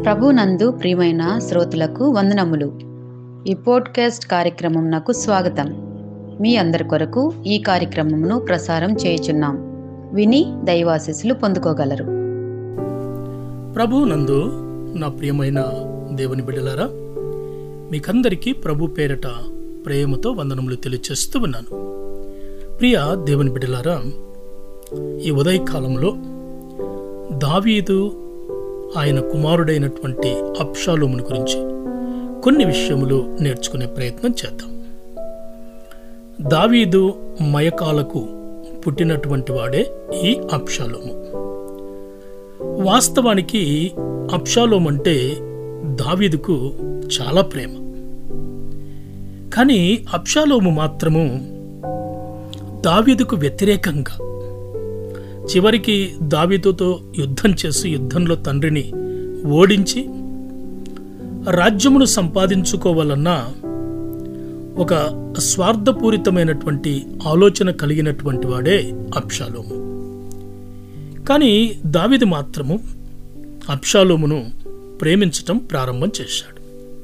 ప్రభునందు ప్రియమైన శ్రోతలకు వందనములు ఈ పోడ్కాస్ట్ కార్యక్రమం నాకు స్వాగతం మీ అందరి కొరకు ఈ కార్యక్రమమును ప్రసారం చేయుచున్నాం విని దైవాశీస్సులు పొందుకోగలరు ప్రభు నందు నా ప్రియమైన దేవుని బిడ్డలారా మీకందరికీ ప్రభు పేరట ప్రేమతో వందనములు తెలియచేస్తూ ఉన్నాను ప్రియ దేవుని బిడ్డలారా ఈ ఉదయకాలంలో దావీదు ఆయన కుమారుడైనటువంటి అప్షాలోముని గురించి కొన్ని విషయములు నేర్చుకునే ప్రయత్నం చేద్దాం దావీదు మయకాలకు పుట్టినటువంటి వాడే ఈ అప్షాలోము వాస్తవానికి అప్షాలోం అంటే దావీదుకు చాలా ప్రేమ కానీ అప్షాలోము మాత్రము దావీదుకు వ్యతిరేకంగా చివరికి దావీదుతో యుద్ధం చేసి యుద్ధంలో తండ్రిని ఓడించి రాజ్యమును సంపాదించుకోవాలన్న ఒక స్వార్థపూరితమైనటువంటి ఆలోచన కలిగినటువంటి వాడే అప్షాలోము కానీ దావిది మాత్రము అప్షాలోమును ప్రేమించటం ప్రారంభం చేశాడు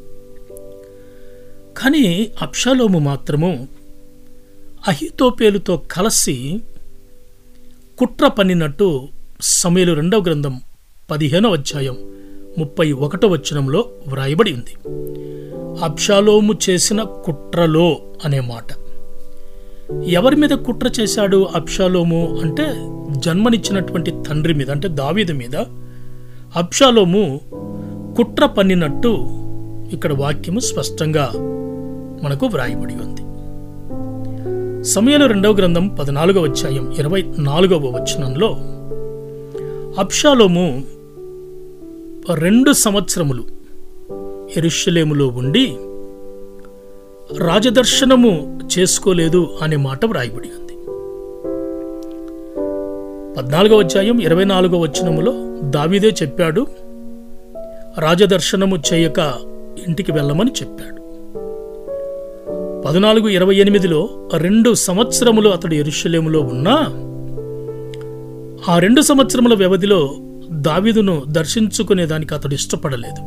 కానీ అప్షాలోము మాత్రము అహితోపేలుతో కలిసి కుట్ర పన్నినట్టు సమయలు రెండవ గ్రంథం పదిహేనవ అధ్యాయం ముప్పై ఒకటో వచనంలో వ్రాయబడి ఉంది అబ్షాలోము చేసిన కుట్రలో అనే మాట ఎవరి మీద కుట్ర చేశాడు అబ్షాలోము అంటే జన్మనిచ్చినటువంటి తండ్రి మీద అంటే దావీదు మీద అబ్షాలోము కుట్ర పన్నినట్టు ఇక్కడ వాక్యము స్పష్టంగా మనకు వ్రాయబడి ఉంది సమయంలో రెండవ గ్రంథం పద్నాలుగవ అధ్యాయం ఇరవై నాలుగవ వచనంలో అబ్షాలోము రెండు సంవత్సరములు ఎరుషలేములో ఉండి రాజదర్శనము చేసుకోలేదు అనే మాట వ్రాయబడి ఉంది పద్నాలుగవ అధ్యాయం ఇరవై నాలుగవ వచనములో దావీదే చెప్పాడు రాజదర్శనము చేయక ఇంటికి వెళ్ళమని చెప్పాడు పద్నాలుగు ఇరవై ఎనిమిదిలో రెండు సంవత్సరములు అతడు ఎరుషలేములో ఉన్నా ఆ రెండు సంవత్సరముల వ్యవధిలో దావీదును దర్శించుకునేదానికి అతడు ఇష్టపడలేదు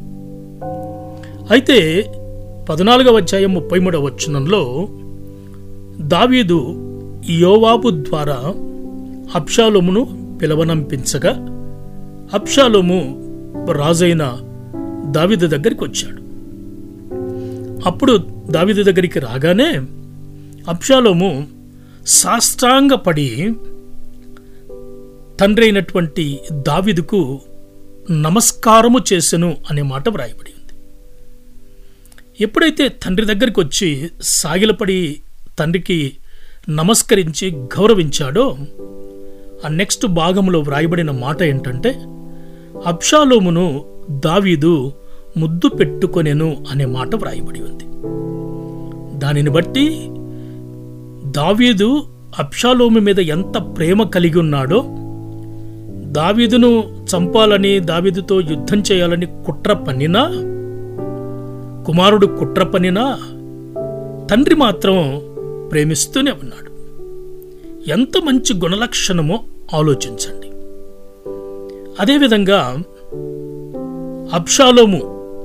అయితే పద్నాలుగవ అధ్యాయం ముప్పై మూడవ వచనంలో దావీదు యోవాబు ద్వారా అప్షాలోమును పిలవనంపించగా అప్షాలోము రాజైన దావీదు దగ్గరికి వచ్చాడు అప్పుడు దావిదు దగ్గరికి రాగానే అప్షాలోము సాష్టాంగపడి తండ్రి అయినటువంటి దావిదుకు నమస్కారము చేసెను అనే మాట వ్రాయబడి ఉంది ఎప్పుడైతే తండ్రి దగ్గరికి వచ్చి సాగిలపడి తండ్రికి నమస్కరించి గౌరవించాడో ఆ నెక్స్ట్ భాగంలో వ్రాయబడిన మాట ఏంటంటే అప్షాలోమును దావీదు ముద్దు పెట్టుకొనెను అనే మాట వ్రాయబడి ఉంది దానిని బట్టి దావీదు అప్షాలోము మీద ఎంత ప్రేమ కలిగి ఉన్నాడో దావీదును చంపాలని దావీదుతో యుద్ధం చేయాలని కుట్ర పన్నినా కుమారుడు కుట్ర పన్నినా తండ్రి మాత్రం ప్రేమిస్తూనే ఉన్నాడు ఎంత మంచి గుణలక్షణమో ఆలోచించండి అదేవిధంగా అబ్షాలోము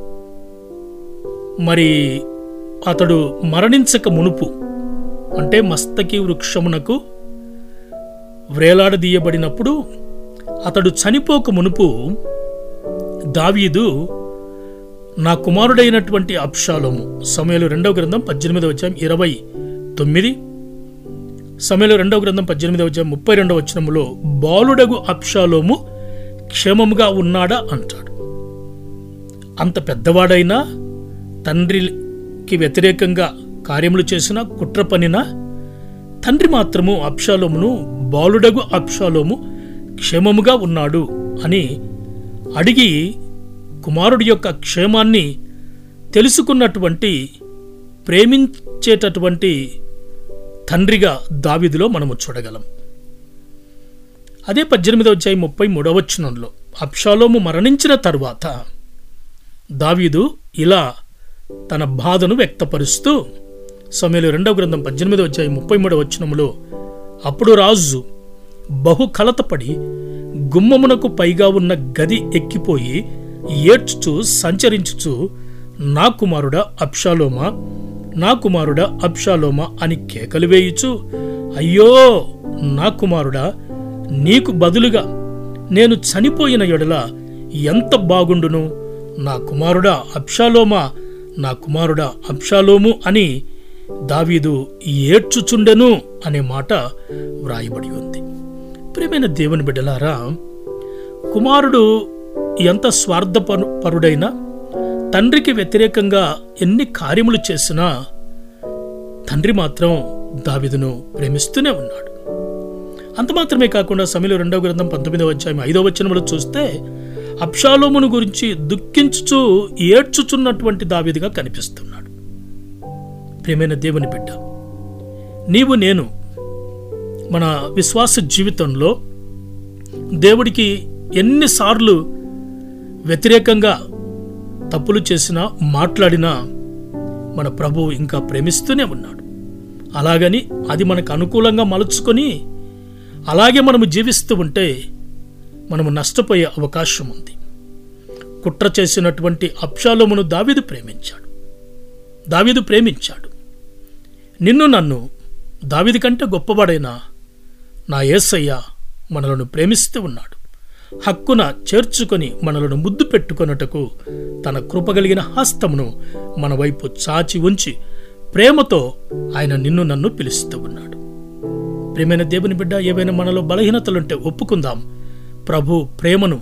మరి అతడు మరణించక మునుపు అంటే మస్తకి వృక్షమునకు వ్రేలాడదీయబడినప్పుడు అతడు చనిపోక మునుపు దావీదు నా కుమారుడైనటువంటి అప్షాలోము సమయంలో రెండవ గ్రంథం పద్దెనిమిదవ వచ్చాం ఇరవై తొమ్మిది సమయంలో రెండవ గ్రంథం పద్దెనిమిదవ వచ్చాం ముప్పై రెండవ వచనములో బాలుడగు అప్షాలోము క్షేమముగా ఉన్నాడా అంటాడు అంత పెద్దవాడైనా తండ్రికి వ్యతిరేకంగా కార్యములు చేసిన కుట్ర పనిన తండ్రి మాత్రము అప్షాలోమును బాలుడగు అప్షాలోము క్షేమముగా ఉన్నాడు అని అడిగి కుమారుడి యొక్క క్షేమాన్ని తెలుసుకున్నటువంటి ప్రేమించేటటువంటి తండ్రిగా దావిదిలో మనము చూడగలం అదే పద్దెనిమిదవ వచ్చాయి ముప్పై మూడవచనంలో అప్షాలోము మరణించిన తరువాత దావీదు ఇలా తన బాధను వ్యక్తపరుస్తూ సమయంలో రెండవ గ్రంథం పద్దెనిమిది వచ్చాయి ముప్పై మూడవ వచనములో అప్పుడు రాజు బహు కలతపడి గుమ్మమునకు పైగా ఉన్న గది ఎక్కిపోయి ఏడ్చుచు సంచరించుచు నా కుమారుడా అప్షాలోమా నా కుమారుడా అప్షాలోమా అని కేకలు వేయుచు అయ్యో నా కుమారుడా నీకు బదులుగా నేను చనిపోయిన ఎడల ఎంత బాగుండును నా కుమారుడా అప్షాలోమా నా కుమారుడా అప్షాలోము అని దావీదు ఏడ్చుచుండెను అనే మాట వ్రాయబడి ఉంది ప్రియమైన దేవుని బిడ్డలారా కుమారుడు ఎంత స్వార్థపరు పరుడైనా తండ్రికి వ్యతిరేకంగా ఎన్ని కార్యములు చేసినా తండ్రి మాత్రం దావిదును ప్రేమిస్తూనే ఉన్నాడు అంత మాత్రమే కాకుండా సమయంలో రెండవ గ్రంథం పంతొమ్మిదవ అధ్యాయం ఐదవ వచనంలో చూస్తే అప్షాలోమును గురించి దుఃఖించుచు ఏడ్చుచున్నటువంటి దావీదుగా కనిపిస్తున్నాడు ప్రియమైన దేవుని బిడ్డ నీవు నేను మన విశ్వాస జీవితంలో దేవుడికి ఎన్నిసార్లు వ్యతిరేకంగా తప్పులు చేసినా మాట్లాడినా మన ప్రభువు ఇంకా ప్రేమిస్తూనే ఉన్నాడు అలాగని అది మనకు అనుకూలంగా మలుచుకొని అలాగే మనము జీవిస్తూ ఉంటే మనము నష్టపోయే అవకాశం ఉంది కుట్ర చేసినటువంటి అప్షాలోమును దావీదు ప్రేమించాడు దావీదు ప్రేమించాడు నిన్ను నన్ను దావీది కంటే గొప్పవాడైన నా యేసయ్య మనలను ప్రేమిస్తూ ఉన్నాడు హక్కున చేర్చుకొని మనలను ముద్దు పెట్టుకొనుటకు తన కృపగలిగిన హస్తమును మన వైపు చాచి ఉంచి ప్రేమతో ఆయన నిన్ను నన్ను పిలుస్తూ ఉన్నాడు ప్రేమైన దేవుని బిడ్డ ఏవైనా మనలో బలహీనతలుంటే ఒప్పుకుందాం ప్రభు ప్రేమను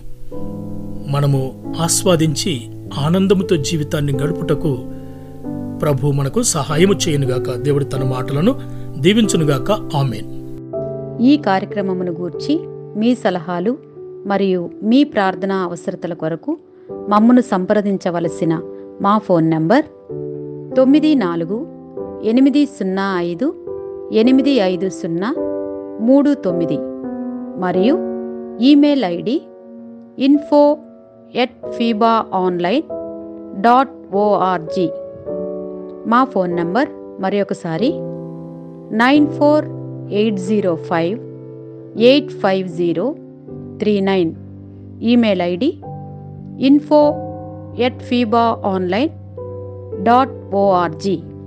మనము ఆస్వాదించి ఆనందముతో జీవితాన్ని గడుపుటకు ప్రభు మనకు సహాయము చేయనుగాక దేవుడు తన మాటలను దీవించునుగాక ఆమెన్ ఈ కార్యక్రమమును గూర్చి మీ సలహాలు మరియు మీ ప్రార్థనా అవసరతల కొరకు మమ్మను సంప్రదించవలసిన మా ఫోన్ నంబర్ తొమ్మిది నాలుగు ఎనిమిది సున్నా ఐదు ఎనిమిది ఐదు సున్నా మూడు తొమ్మిది మరియు email ID info at FEBA online dot ORG మా ఫోన్ నంబర్ మరి ఒకసారి nine four eight zero five eight five zero three nine email ID info at FEBA online dot ORG